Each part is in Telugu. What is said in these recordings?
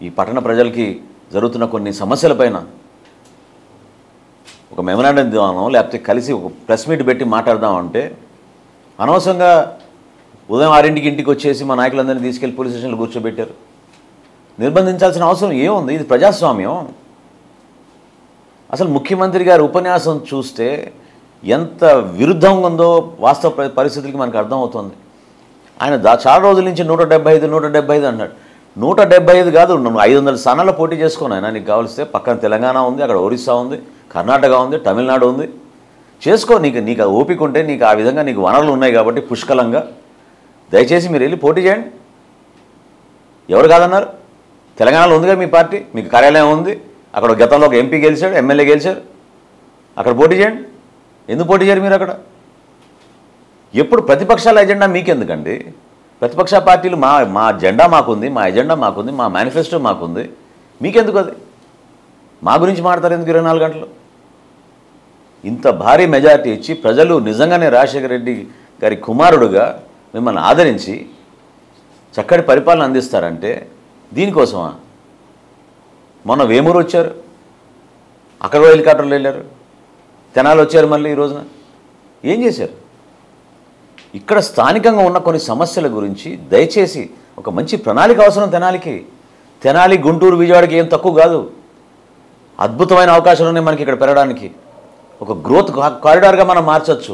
ఈ పట్టణ ప్రజలకి జరుగుతున్న కొన్ని సమస్యలపైన ఒక మెమరాండం ఇద్దామో లేకపోతే కలిసి ఒక ప్రెస్ మీట్ పెట్టి మాట్లాడదామంటే అనవసరంగా ఉదయం ఆరింటికి ఇంటికి వచ్చేసి మా నాయకులందరినీ తీసుకెళ్లి పోలీస్ స్టేషన్లో కూర్చోబెట్టారు నిర్బంధించాల్సిన అవసరం ఏముంది ఇది ప్రజాస్వామ్యం అసలు ముఖ్యమంత్రి గారి ఉపన్యాసం చూస్తే ఎంత విరుద్ధంగా ఉందో వాస్తవ పరి- పరిస్థితులకి మనకు అర్థమవుతుంది ఆయన దా చాలా రోజుల నుంచి నూట డెబ్బై ఐదు నూట డెబ్బై ఐదు అన్నాడు నూట డెబ్బై ఐదు కాదు నువ్వు ఐదు వందల స్థానాల్లో పోటీ చేసుకోను ఆయన నీకు కావలిస్తే పక్కన తెలంగాణ ఉంది అక్కడ ఒరిస్సా ఉంది కర్ణాటక ఉంది తమిళనాడు ఉంది చేసుకో నీకు నీకు ఆ ఓపిక ఉంటే నీకు ఆ విధంగా నీకు వనరులు ఉన్నాయి కాబట్టి పుష్కలంగా దయచేసి మీరు వెళ్ళి పోటీ చేయండి ఎవరు కాదన్నారు తెలంగాణలో ఉందిగా మీ పార్టీ మీకు కార్యాలయం ఉంది అక్కడ గతంలో ఒక ఎంపీ గెలిచాడు ఎమ్మెల్యే గెలిచారు అక్కడ పోటీ చేయండి ఎందుకు పోటీ చేయరు మీరు అక్కడ ఎప్పుడు ప్రతిపక్షాల ఎజెండా మీకెందుకండి ప్రతిపక్ష పార్టీలు మా మా జెండా మాకుంది మా ఎజెండా మాకుంది మా మేనిఫెస్టో మాకుంది మీకెందుకు అది మా గురించి మాట్లాడతారు ఎందుకు ఇరవై నాలుగు గంటలు ఇంత భారీ మెజారిటీ ఇచ్చి ప్రజలు నిజంగానే రాజశేఖర రెడ్డి గారి కుమారుడుగా మిమ్మల్ని ఆదరించి చక్కటి పరిపాలన అందిస్తారంటే దీనికోసమా మొన్న వేమూరు వచ్చారు అక్కడ కూడా హెలికాప్టర్లు వెళ్ళారు తెనాలి వచ్చారు మళ్ళీ ఈ రోజున ఏం చేశారు ఇక్కడ స్థానికంగా ఉన్న కొన్ని సమస్యల గురించి దయచేసి ఒక మంచి ప్రణాళిక అవసరం తెనాలికి తెనాలి గుంటూరు విజయవాడకి ఏం తక్కువ కాదు అద్భుతమైన అవకాశాలు ఉన్నాయి మనకి ఇక్కడ పెరగడానికి ఒక గ్రోత్ కా- కారిడార్గా మనం మార్చచ్చు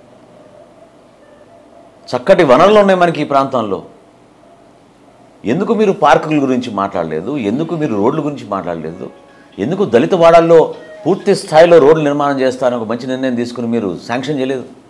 చక్కటి వనరులు ఉన్నాయి మనకి ఈ ప్రాంతంలో ఎందుకు మీరు పార్కుల గురించి మాట్లాడలేదు ఎందుకు మీరు రోడ్ల గురించి మాట్లాడలేదు ఎందుకు దళిత వాడాల్లో పూర్తి స్థాయిలో రోడ్లు నిర్మాణం చేస్తారని ఒక మంచి నిర్ణయం తీసుకుని మీరు శాంక్షన్ చేయలేదు